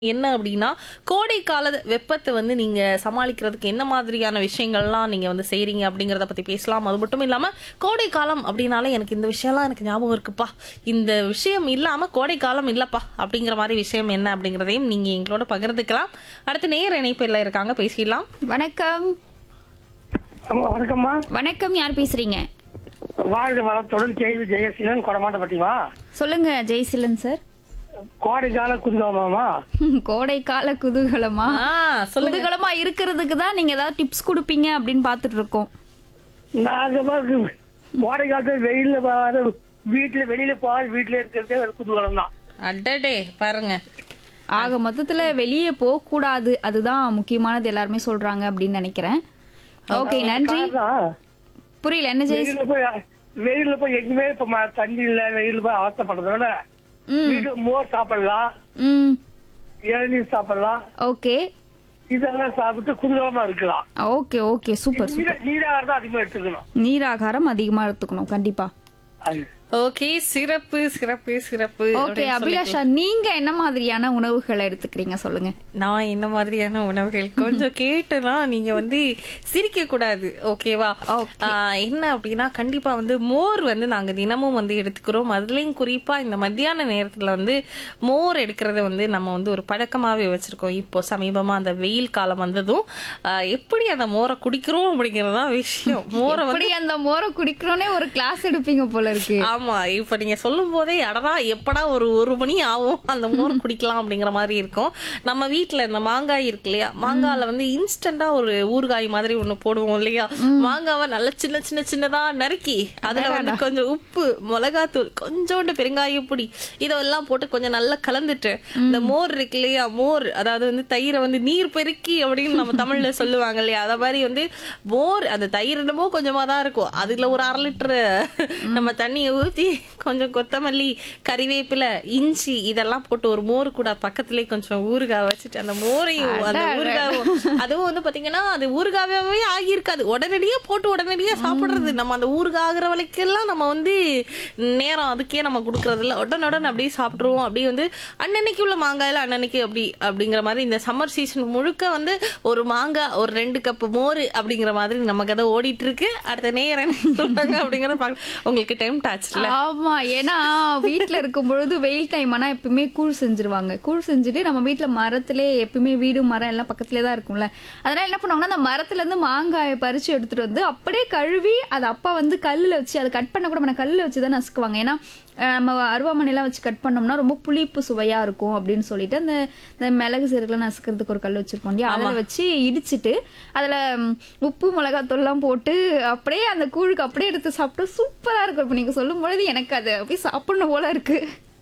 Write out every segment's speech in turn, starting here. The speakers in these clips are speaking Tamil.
என்ன அப்படின்னா கோடை கால வெப்பத்தை வந்து நீங்க சமாளிக்கிறதுக்கு என்ன மாதிரியான விஷயங்கள்லாம் நீங்க வந்து செய்றீங்க அப்படிங்கறத பத்தி பேசலாம் அது மட்டும் இல்லாம கோடை காலம் அப்படின்னாலே எனக்கு இந்த விஷயம்லாம் எனக்கு ஞாபகம் இருக்குப்பா இந்த விஷயம் இல்லாம கோடை காலம் இல்லப்பா அப்படிங்கிற மாதிரி விஷயம் என்ன அப்படிங்கறதையும் நீங்க எங்களோட பகிர்ந்துக்கலாம் அடுத்து நேர் இணைப்பில் இருக்காங்க பேசிடலாம் வணக்கம் ஆமா, வணக்கம்மா வணக்கம் யார் பேசுறீங்க வாழ்க வளத்துடன் கேள்வி ஜெயசீலன் கொடமாட்டப்பட்டிவா சொல்லுங்க ஜெய்சிலன் சார் கோடை கால குதுகாமாமா கோடை கால குதூகலமா ஆ சொல்லுங்க குதூகலமா இருக்கிறதுக்கு தான் நீங்க ஏதாவது டிப்ஸ் கொடுப்பீங்க அப்படின்னு பார்த்துட்டு இருக்கோம் நாங்க பாக்கு கோடை காலத்துல வெயில்ல போகாத வீட்டுல வெளியில போகாத வீட்டுல இருக்கிறதே ஒரு குதூகலம் தான் அடடே பாருங்க ஆக மொத்தத்துல வெளியே போக கூடாது அதுதான் முக்கியமானது எல்லாருமே சொல்றாங்க அப்படின்னு நினைக்கிறேன் ஓகே நன்றி காரணம், புரியல என்ன ஜெய் வெயில்ல போய் வெயில்ல போய் எங்குமே இப்ப ம- தண்ணி இல்ல வெயில்ல போய் அவசப்படுறதோட ம் வீட்டு மோர் சாப்பிடலாம் ம் இளநீர் சாப்பிடலாம் ஓகே இதெல்லாம் சாப்பிட்டு குதூகலமா இருக்கலாம் ஓகே ஓகே சூப்பர் நீர நீராக தான் அதிகமா எடுத்துக்கணும் நீராகாரம் அதிகமா எடுத்துக்கணும் கண்டிப்பா அது ஓகே சிறப்பு சிறப்பு சிறப்பு ஓகே அப்படின்னு சொல்லி- அபிலாஷா நீங்க என்ன மாதிரியான உணவுகளை எடுத்துக்கிறீங்க சொல்லுங்க நான் என்ன மாதிரியான உணவுகள் கொஞ்சம் கேட்டுனா நீங்க வந்து சிரிக்க கூடாது ஓகேவா Okay. ஆஹ் என்ன அப்படின்னா கண்டிப்பா வந்து மோர் வந்து நாங்க தினமும் வந்து எடுத்துக்கிறோம் அதுலயும் குறிப்பா இந்த மத்தியான நேரத்துல வந்து மோர் எடுக்கிறத வந்து நம்ம வந்து ஒரு பழக்கமாவே வச்சிருக்கோம் இப்போ சமீபமா அந்த வெயில் காலம் வந்ததும் ஆஹ் எப்படி அந்த மோரை குடிக்கிறோம் அப்படிங்கறதுதான் விஷயம் மோரை வந்து எப்படி அந்த மோரை குடிக்கிறோனே ஒரு கிளாஸ் எடுப்பீங்க போல இருக்கு ஆமா இப்ப நீங்க சொல்லும் போதே அடடா எப்படா ஒரு ஒரு மணி ஆகும் அந்த மோர் குடிக்கலாம் அப்படிங்கிற மாதிரி இருக்கும் நம்ம வீட்ல இந்த மாங்காய் இருக்கு இல்லையா மாங்கால வந்து இன்ஸ்டன்டா ஒரு ஊறுகாய் மாதிரி ஒண்ணு போடுவோம் இல்லையா மாங்காவை நல்ல சின்ன சின்ன சின்னதா நறுக்கி அதுல வந்து கொஞ்சம் உப்பு மிளகாத்தூள் கொஞ்சோண்டு பெருங்காய பொடி இதெல்லாம் போட்டு கொஞ்சம் நல்லா கலந்துட்டு இந்த மோர் இருக்கு இல்லையா மோர் அதாவது வந்து தயிரை வந்து நீர் பெருக்கி அப்படின்னு நம்ம தமிழ்ல சொல்லுவாங்க இல்லையா அத மாதிரி வந்து மோர் அந்த தயிர் என்னமோ கொஞ்சமா தான் இருக்கும் அதுல ஒரு அரை லிட்டர் நம்ம தண்ணியை ஊத்தி கொஞ்சம் கொத்தமல்லி கறிவேப்பிலை இஞ்சி இதெல்லாம் போட்டு ஒரு மோர் கூட பக்கத்துலயே கொஞ்சம் ஊறுகாய் வச்சுட்டு அந்த மோரையும் அந்த ஊறுகாயும் அதுவும் வந்து பாத்தீங்கன்னா அது ஊறுகாவே ஆகியிருக்காது உடனடியா போட்டு உடனடியா சாப்பிடுறது நம்ம அந்த ஊறுகாய் ஆகுற வரைக்கெல்லாம் நம்ம வந்து நேரம் அதுக்கே நம்ம கொடுக்கறது இல்ல உடனுடன் அப்படியே சாப்பிட்டுருவோம் அப்படியே வந்து அன்னன்னைக்கு உள்ள மாங்காயில அன்னன்னைக்கு அப்படி அப்படிங்கிற மாதிரி இந்த சம்மர் சீசன் முழுக்க வந்து ஒரு மாங்காய் ஒரு ரெண்டு கப்பு மோர் அப்படிங்கிற மாதிரி நம்ம கதை ஓடிட்டு இருக்கு அடுத்த நேரம் என்ன சொல்றாங்க அப்படிங்கறத பார்க்க உங்களுக்கு டைம் டாச்சுல ஆமா ஏன்னா வீட்ல இருக்கும் பொழுது வெயில் டைம் ஆனா எப்பவுமே கூழ் செஞ்சிருவாங்க கூழ் செஞ்சுட்டு நம்ம வீட்ல மரத்திலே எப்பவுமே வீடு மரம் எல்லாம் பக்கத்துலயே தான் இருக்கும்ல அதனால என்ன பண்ணுவாங்கன்னா அந்த மரத்துல இருந்து மாங்காயை பறிச்சு எடுத்துட்டு வந்து அப்படியே கழுவி அதை அப்பா வந்து கல்லுல வச்சு அதை கட் பண்ண கூட நம்ம கல்லுல வச்சு தான் நசுக்குவாங்க ஏன்னா அஹ், நம்ம அருவாமனைலாம் வச்சு கட் பண்ணோம்னா ரொம்ப புளிப்பு சுவையா இருக்கும் அப்படின்னு சொல்லிட்டு அந்த இந்த மிளகு சீரகெல்லாம் நசுக்கிறதுக்கு ஒரு கல் வச்சிருக்கோம் இல்லையா அதில் வச்சு இடிச்சிட்டு அதுல ம், உப்பு மிளகாத்தூள்லாம் போட்டு அப்படியே அந்த கூழுக்கு அப்படியே எடுத்து சாப்பிட்டு சூப்பரா இருக்கும் இப்போ நீங்க சொல்லும் பொழுது எனக்கு அது அப்படியே சாப்பிடணும் போல இருக்கு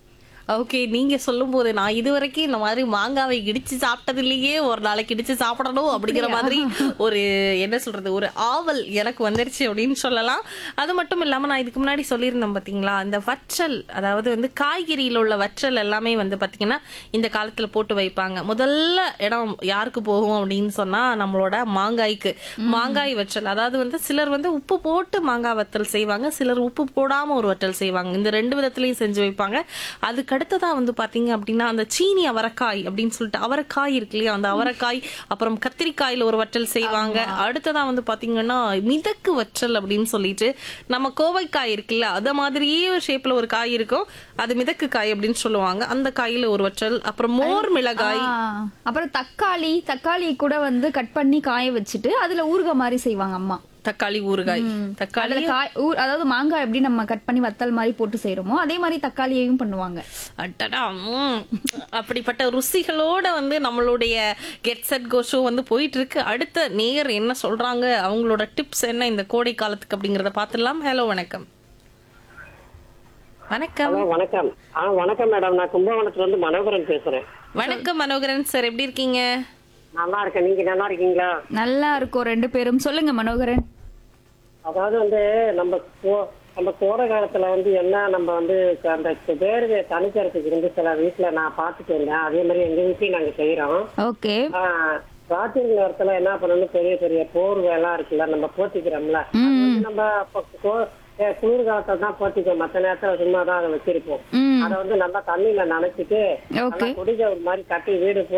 ஓகே நீங்க சொல்லும் போது நான் இது வரைக்கும் இந்த மாதிரி மாங்காவை இடிச்சு சாப்பிட்டது இல்லையே ஒரு நாளைக்கு இடிச்சு சாப்பிடணும் அப்படிங்கிற மாதிரி ஒரு என்ன சொல்றது ஒரு ஆவல் எனக்கு வந்துருச்சு அப்படின்னு சொல்லலாம் அது மட்டும் இல்லாம நான் இதுக்கு முன்னாடி சொல்லியிருந்தேன் பாத்தீங்களா இந்த வற்றல் அதாவது வந்து காய்கறியில உள்ள வற்றல் எல்லாமே வந்து பாத்தீங்கன்னா இந்த காலத்துல போட்டு வைப்பாங்க முதல்ல இடம் யாருக்கு போகும் அப்படின்னு சொன்னா நம்மளோட மாங்காய்க்கு மாங்காய் வற்றல் அதாவது வந்து சிலர் வந்து உப்பு போட்டு மாங்காய் வத்தல் செய்வாங்க சிலர் உப்பு போடாம ஒரு வற்றல் செய்வாங்க இந்த ரெண்டு விதத்திலையும் செஞ்சு வைப்பாங்க அதுக்கு அடுத்ததா வந்து பாத்தீங்க அப்படின்னா அந்த சீனி அவரைக்காய் அப்படின்னு சொல்லிட்டு அவரைக்காய் இருக்கு இல்லையா அந்த அவரைக்காய் அப்புறம் கத்திரிக்காயில ஒரு வற்றல் செய்வாங்க அடுத்ததா வந்து பாத்தீங்கன்னா மிதக்கு வற்றல் அப்படின்னு சொல்லிட்டு நம்ம கோவைக்காய் இருக்குல்ல அத மாதிரியே ஒரு ஷேப்ல ஒரு காய் இருக்கும் அது மிதக்கு காய் அப்படின்னு சொல்லுவாங்க அந்த காயில ஒரு வற்றல் அப்புறம் மோர் மிளகாய் ஆ, அப்புறம் தக்காளி தக்காளி கூட வந்து கட் பண்ணி காய வச்சுட்டு அதுல ஊறுகாய் மாதிரி செய்வாங்க அம்மா தக்காளி ஊறுகாய் தக்காளி அதுல காய் ஊ- அதாவது மாங்காய் எப்படி நம்ம கட் பண்ணி வத்தல் மாதிரி போட்டு செய்யறோமோ அதே மாதிரி தக்காளியையும் பண்ணுவாங்க அடடா ம். அப்படிப்பட்ட ருசிகளோட வந்து நம்மளுடைய கெட் செட் கோ ஷோ வந்து போயிட்டு இருக்கு அடுத்த நேயர் என்ன சொல்றாங்க அவங்களோட டிப்ஸ் என்ன இந்த கோடை காலத்துக்கு அப்படிங்கறத பார்த்துடலாம் ஹலோ வணக்கம் வணக்கம் ஹலோ வணக்கம் ஆ வணக்கம் மேடம் நான் கும்பகோணத்துல இருந்து மனோகரன் பேசுறேன் வணக்கம் மனோகரன் சார் எப்படி இருக்கீங்க நல்லா இருக்கேன் நீங்க நல்லா இருக்கீங்களா நல்லா இருக்கும் ரெண்டு பேரும் சொல்லுங்க மனோகரன் அதாவது வந்து நம்ம கோ- நம்ம கோடை காலத்துல வந்து என்ன நம்ம வந்து அந்த வேர்வையை தணிக்கிறதுக்கு இருந்து சில வீட்டுல நான் பார்த்துட்டு இருந்தேன் அதே மாதிரி எங்க வீட்லயும் நாங்க செய்யறோம் ஓகே ஆ, ராத்திரி நேரத்துல என்ன பண்ணணும் பெரிய பெரிய போர்வை எல்லாம் இருக்குல்ல நம்ம போத்திக்கிறோம்ல அது வந்து நம்ம அப்ப கோ- ஏ, குளிர் காலத்துல தான் போத்திக்குவோம் மத்த நேரத்துல சும்மா தான் அதை வச்சிருப்போம் ம் அதை வந்து நல்லா தண்ணியில நனைச்சிட்டு ஓகே நல்லா குடிக்க ஒரு மாதிரி கட்டி வீடு